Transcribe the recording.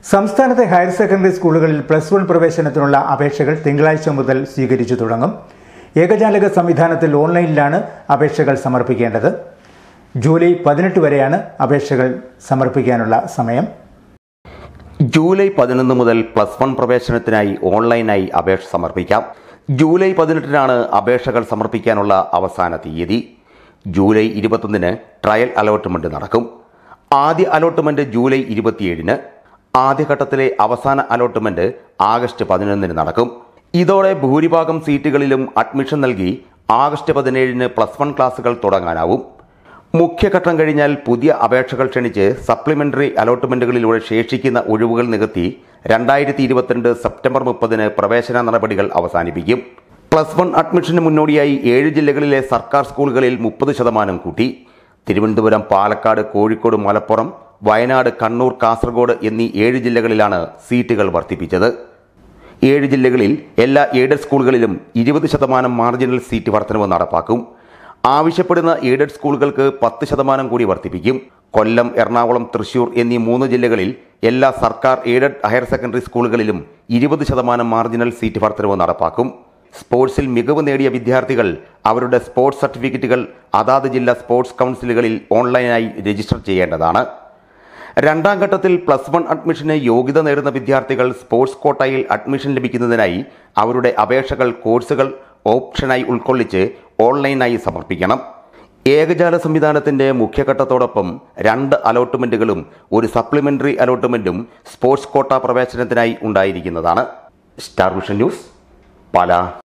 സംസ്ഥാനത്തെ higher secondary സ്കൂളുകളിൽ plus one പ്രവേശനത്തിനുള്ള അപേക്ഷകൾ തിങ്കളാഴ്ച മുതൽ സ്വീകരിച്ചു തുടങ്ങും ഏകജാലക സംവിധാനത്തിൽ ഓൺലൈനിലാണ് അപേക്ഷകൾ സമർപ്പിക്കേണ്ടത് ജൂലൈ പതിനെട്ട് വരെയാണ് അപേക്ഷകൾ സമർപ്പിക്കാനുള്ള സമയം ജൂലൈ പതിനൊന്ന് മുതൽ പ്ലസ് വൺ പ്രവേശനത്തിനായി ഓൺലൈനായി അപേക്ഷ സമർപ്പിക്കാം ജൂലൈ പതിനെട്ടിനാണ് അപേക്ഷകൾ സമർപ്പിക്കാനുള്ള അവസാന തീയതി ജൂലൈ ഇരുപത്തൊന്നിന് ട്രയൽ അലോട്ട്മെന്റ് നടക്കും ആദ്യ അലോട്ട്മെന്റ് ജൂലൈ ഇരുപത്തിയേഴിന് ആദ്യഘട്ടത്തിലെ അവസാന അലോട്ട്മെന്റ് ആഗസ്റ്റ് പതിനൊന്നിന് നടക്കും ഇതോടെ ഭൂരിഭാഗം സീറ്റുകളിലും അഡ്മിഷൻ നൽകി ആഗസ്റ്റ് പതിനേഴിന് പ്ലസ് വൺ ക്ലാസുകൾ തുടങ്ങാനാവും മുഖ്യഘട്ടം കഴിഞ്ഞാൽ പുതിയ അപേക്ഷകൾ ക്ഷണിച്ച് സപ്ലിമെന്ററി അലോട്ട്മെന്റുകളിലൂടെ ശേഷിക്കുന്ന ഒഴിവുകൾ നികത്തി രണ്ടായിരത്തി ഇരുപത്തിരണ്ട് സെപ്റ്റംബർ മുപ്പതിന് പ്രവേശന നടപടികൾ അവസാനിപ്പിക്കും പ്ലസ് വൺ അഡ്മിഷന് മുന്നോടിയായി ഏഴ് ജില്ലകളിലെ സർക്കാർ സ്കൂളുകളിൽ മുപ്പത് ശതമാനം കൂട്ടി തിരുവനന്തപുരം പാലക്കാട് കോഴിക്കോട് മലപ്പുറം വയനാട് കണ്ണൂർ കാസർഗോഡ് എന്നീ ഏഴ് ജില്ലകളിലാണ് സീറ്റുകൾ വർദ്ധിപ്പിച്ചത് ഏഴ് ജില്ലകളിൽ എല്ലാ എയ്ഡഡ് സ്കൂളുകളിലും ഇരുപത് ശതമാനം മാർജിനൽ സീറ്റ് വർധനവ് നടപ്പാക്കും ആവശ്യപ്പെടുന്ന എയ്ഡഡ് സ്കൂളുകൾക്ക് പത്ത് ശതമാനം കൂടി വർദ്ധിപ്പിക്കും കൊല്ലം എറണാകുളം തൃശൂർ എന്നീ മൂന്ന് ജില്ലകളിൽ എല്ലാ സർക്കാർ എയ്ഡഡ് ഹയർ സെക്കൻഡറി സ്കൂളുകളിലും ഇരുപത് ശതമാനം മാർജിനൽ സീറ്റ് വർധനവ് നടപ്പാക്കും സ്പോർട്സിൽ മികവ് നേടിയ വിദ്യാർത്ഥികൾ അവരുടെ സ്പോർട്സ് സർട്ടിഫിക്കറ്റുകൾ അതാത് ജില്ലാ സ്പോർട്സ് കൗൺസിലുകളിൽ ഓൺലൈനായി രജിസ്റ്റർ ചെയ്യേണ്ടതാണ് രണ്ടാം ഘട്ടത്തിൽ പ്ലസ് വൺ അഡ്മിഷന് യോഗ്യത നേടുന്ന വിദ്യാർത്ഥികൾ സ്പോർട്സ് കോട്ടയിൽ അഡ്മിഷൻ ലഭിക്കുന്നതിനായി അവരുടെ അപേക്ഷകൾ കോഴ്സുകൾ ഓപ്ഷനായി ഉൾക്കൊള്ളിച്ച് ഓൺലൈനായി സമർപ്പിക്കണം ഏകജാല സംവിധാനത്തിന്റെ മുഖ്യഘട്ടത്തോടൊപ്പം രണ്ട് അലോട്ട്മെന്റുകളും ഒരു സപ്ലിമെന്ററി അലോട്ട്മെന്റും സ്പോർട്സ് കോട്ട പ്രവേശനത്തിനായി ഉണ്ടായിരിക്കുന്നതാണ് സ്റ്റാർ വിഷൻ ന്യൂസ് പാലാ